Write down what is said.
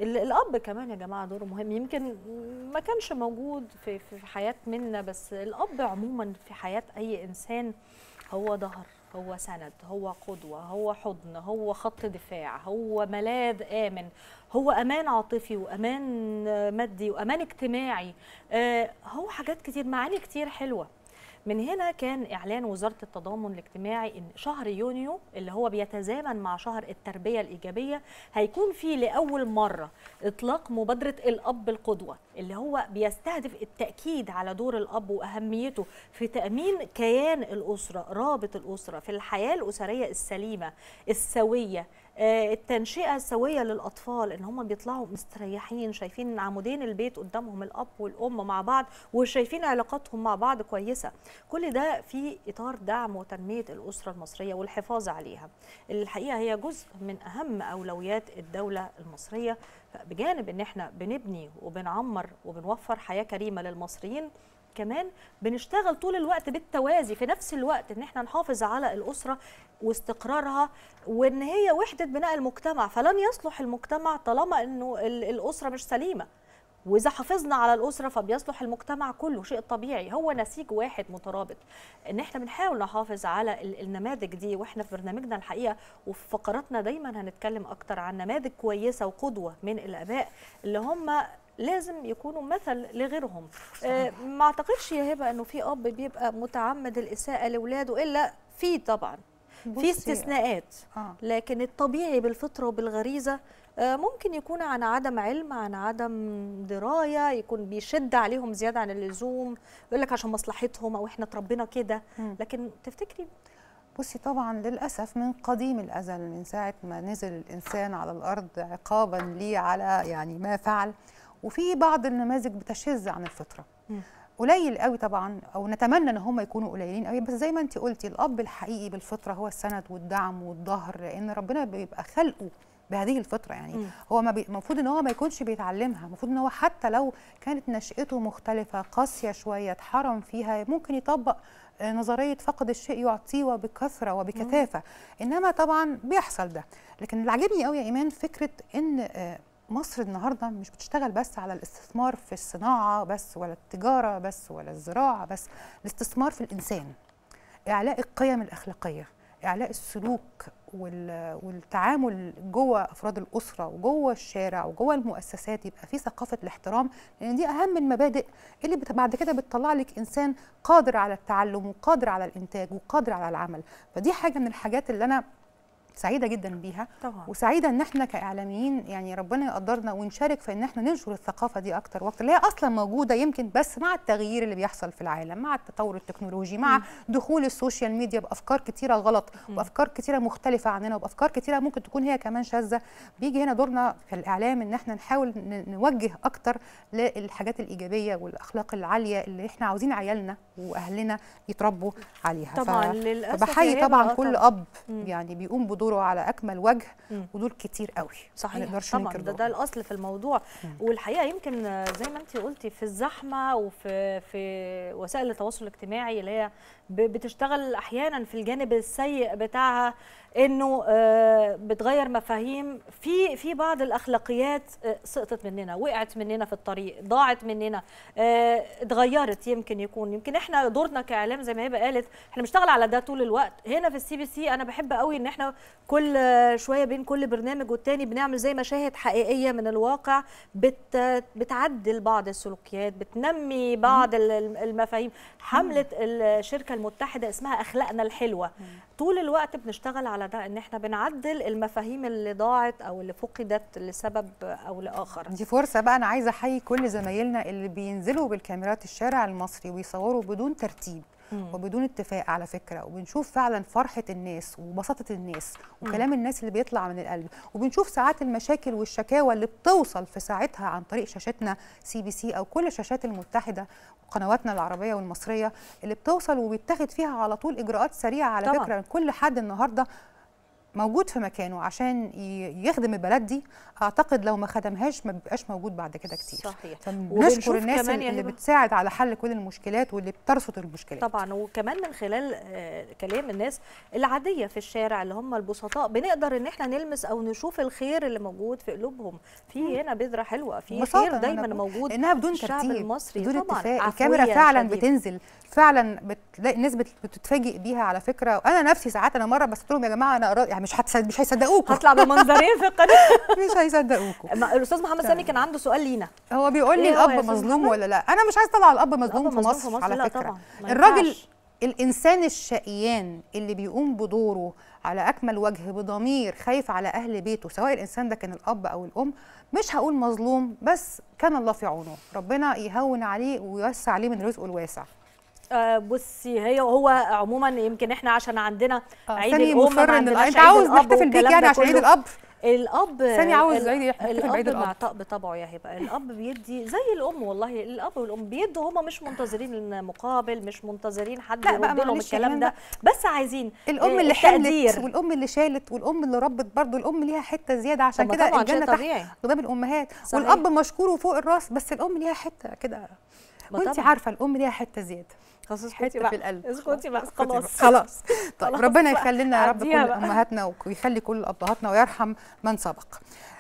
ال- الاب كمان يا جماعه دوره مهم يمكن ما كانش موجود في في حياه منا بس الاب عموما في حياه اي انسان هو ظهر هو سند هو قدوه هو حضن هو خط دفاع هو ملاذ امن هو امان عاطفي وامان مادي وامان اجتماعي آه، هو حاجات كتير معاني كتير حلوه من هنا كان اعلان وزاره التضامن الاجتماعي ان شهر يونيو اللي هو بيتزامن مع شهر التربيه الايجابيه هيكون فيه لاول مره اطلاق مبادره الاب القدوه اللي هو بيستهدف التاكيد على دور الاب واهميته في تامين كيان الاسره رابط الاسره في الحياه الاسريه السليمه السويه آه، التنشئه السويه للاطفال ان هم بيطلعوا مستريحين شايفين عمودين البيت قدامهم الاب والام مع بعض وشايفين علاقاتهم مع بعض كويسه كل ده في اطار دعم وتنميه الاسره المصريه والحفاظ عليها الحقيقه هي جزء من اهم اولويات الدوله المصريه بجانب ان احنا بنبني وبنعمر وبنوفر حياه كريمه للمصريين كمان بنشتغل طول الوقت بالتوازي في نفس الوقت ان احنا نحافظ على الاسره واستقرارها وان هي وحده بناء المجتمع فلن يصلح المجتمع طالما انه ال- الاسره مش سليمه واذا حافظنا على الاسره فبيصلح المجتمع كله شيء طبيعي هو نسيج واحد مترابط ان احنا بنحاول نحافظ على ال- النماذج دي واحنا في برنامجنا الحقيقه وفي فقراتنا دايما هنتكلم اكتر عن نماذج كويسه وقدوه من الاباء اللي هم لازم يكونوا مثل لغيرهم آه، ما اعتقدش يا هبه انه في اب بيبقى متعمد الاساءه لاولاده الا في طبعا في بصي، استثناءات آه. لكن الطبيعي بالفطره وبالغريزه آه، ممكن يكون عن عدم علم عن عدم درايه يكون بيشد عليهم زياده عن اللزوم يقول لك عشان مصلحتهم او احنا اتربينا كده مم. لكن تفتكري بصي طبعا للاسف من قديم الازل من ساعه ما نزل الانسان على الارض عقابا ليه على يعني ما فعل وفي بعض النماذج بتشذ عن الفطره مم. قليل قوي طبعا او نتمنى ان هم يكونوا قليلين قوي بس زي ما انت قلتي الاب الحقيقي بالفطره هو السند والدعم والظهر لان ربنا بيبقى خلقه بهذه الفطره يعني مم. هو ما بي- المفروض ان هو ما يكونش بيتعلمها المفروض ان هو حتى لو كانت نشأته مختلفه قاسيه شويه اتحرم فيها ممكن يطبق آه، نظريه فقد الشيء يعطيه وبكثره وبكثافه انما طبعا بيحصل ده لكن اللي عاجبني قوي يا ايمان فكره ان آه، مصر النهارده مش بتشتغل بس على الاستثمار في الصناعه بس ولا التجاره بس ولا الزراعه بس الاستثمار في الانسان اعلاء القيم الاخلاقيه اعلاء السلوك وال- والتعامل جوه افراد الاسره وجوه الشارع وجوه المؤسسات يبقى في ثقافه الاحترام لان دي اهم المبادئ اللي بت- بعد كده بتطلع لك انسان قادر على التعلم وقادر على الانتاج وقادر على العمل فدي حاجه من الحاجات اللي انا سعيده جدا بيها طبعا وسعيده ان احنا كاعلاميين يعني ربنا يقدرنا ونشارك في ان احنا ننشر الثقافه دي اكتر واكتر اللي هي اصلا موجوده يمكن بس مع التغيير اللي بيحصل في العالم مع التطور التكنولوجي مع دخول السوشيال ميديا بافكار كتيره غلط وافكار كتيره مختلفه عننا وبافكار كتيره ممكن تكون هي كمان شاذه بيجي هنا دورنا في الاعلام ان احنا نحاول ن- نوجه اكتر للحاجات الايجابيه والاخلاق العاليه اللي احنا عاوزين عيالنا واهلنا يتربوا عليها طبعا ف- للاسف فبحيي يا هبة، طبعا آه كل طبعاً. اب مم. يعني بيقوم بدوره على اكمل وجه مم. ودول كتير قوي ما صحيح نقدرش طبعا ننكر ده, ده دورهم. الاصل في الموضوع والحقيقه يمكن آه، زي ما انت قلتي في الزحمه وفي في وسائل التواصل الاجتماعي اللي هي ب- بتشتغل احيانا في الجانب السيء بتاعها انه آه، بتغير مفاهيم في في بعض الاخلاقيات آه، سقطت مننا وقعت مننا في الطريق ضاعت مننا آه، اتغيرت يمكن يكون يمكن احنا دورنا كاعلام زي ما هي قالت احنا بنشتغل على ده طول الوقت هنا في السي بي سي انا بحب قوي ان احنا كل آه، شويه بين كل برنامج والتاني بنعمل زي مشاهد حقيقيه من الواقع بت بتعدل بعض السلوكيات بتنمي بعض ال- ال- المفاهيم حمله الشركه المتحده اسمها اخلاقنا الحلوه طول الوقت بنشتغل على ده ان احنا بنعدل المفاهيم اللي ضاعت او اللي فقدت لسبب او لاخر دي فرصه بقى انا عايزه احيي كل زمايلنا اللي بينزلوا بالكاميرات الشارع المصري ويصوروا بدون ترتيب مم. وبدون اتفاق على فكره وبنشوف فعلا فرحه الناس وبساطه الناس وكلام الناس اللي بيطلع من القلب وبنشوف ساعات المشاكل والشكاوى اللي بتوصل في ساعتها عن طريق شاشتنا سي بي سي او كل الشاشات المتحده وقنواتنا العربيه والمصريه اللي بتوصل وبيتاخد فيها على طول اجراءات سريعه على طبعاً. فكره كل حد النهارده موجود في مكانه عشان ي- يخدم البلد دي اعتقد لو ما خدمهاش ما بيبقاش موجود بعد كده كتير صحيح فبنشكر وبنشوف الناس كمان يا اللي هبة. بتساعد على حل كل المشكلات واللي بترصد المشكلات طبعا وكمان من خلال آه، كلام الناس العاديه في الشارع اللي هم البسطاء بنقدر ان احنا نلمس او نشوف الخير اللي موجود في قلوبهم في هنا بذره حلوه في ببساطة خير أنا دايما بقول موجود لانها بدون الشعب ترتيب المصري بدون طبعاً اتفاق عفوية الكاميرا فعلا شديدة. بتنزل فعلا بتلاقي الناس بت- بتتفاجئ بيها على فكره وانا نفسي ساعات انا مره بس قلت لهم يا جماعه انا قرا- يعني مش هتصد- مش هيصدقوكم هطلع بمنظرين في القناه مش هيصدقوكم ما- الاستاذ محمد سامي كان عنده سؤال لينا هو بيقول لي إيه هو يا الاب أستاذ مظلوم محمد؟ ولا لا انا مش عايز اطلع الاب مظلوم الأب في مصر, على لا فكره طبعا ما الراجل ينفعش. الانسان الشقيان اللي بيقوم بدوره على اكمل وجه بضمير خايف على اهل بيته سواء الانسان ده كان الاب او الام مش هقول مظلوم بس كان الله في عونه ربنا يهون عليه ويوسع عليه من رزقه الواسع آه بصي هي هو عموما يمكن احنا عشان عندنا عيد ثاني الام ما مصر ان عندناش انت عيد عاوز الأب نحتفل بيك والكلام يعني ده عشان عيد كله. الاب الاب ثاني عاوز ال- عيد يحتفل بعيد الاب الاب معطاء بطبعه يا هبه الاب بيدي زي الام والله الاب والام بيدوا هما مش منتظرين مقابل مش منتظرين حد لا بقى يرد لهم معلش الكلام يعني ده بس عايزين الام آه، اللي حملت التقدير. والام اللي شالت والام اللي ربت برضه الام ليها حته زياده عشان طب ما كده طبعاً شيء الجنه تحت طبيعي. قدام الامهات صحيح. والاب مشكور وفوق الراس بس الام ليها حته كده ما وانت طبعاً. عارفه الام ليها حته زياده خلاص اسكتي حته بقى في القلب اسكتي بقى اسكتي بقى. خلاص خلاص طيب خلاص ربنا بقى. يخلي لنا يا رب كل عديها بقى. امهاتنا ويخلي كل ابهاتنا ويرحم من سبق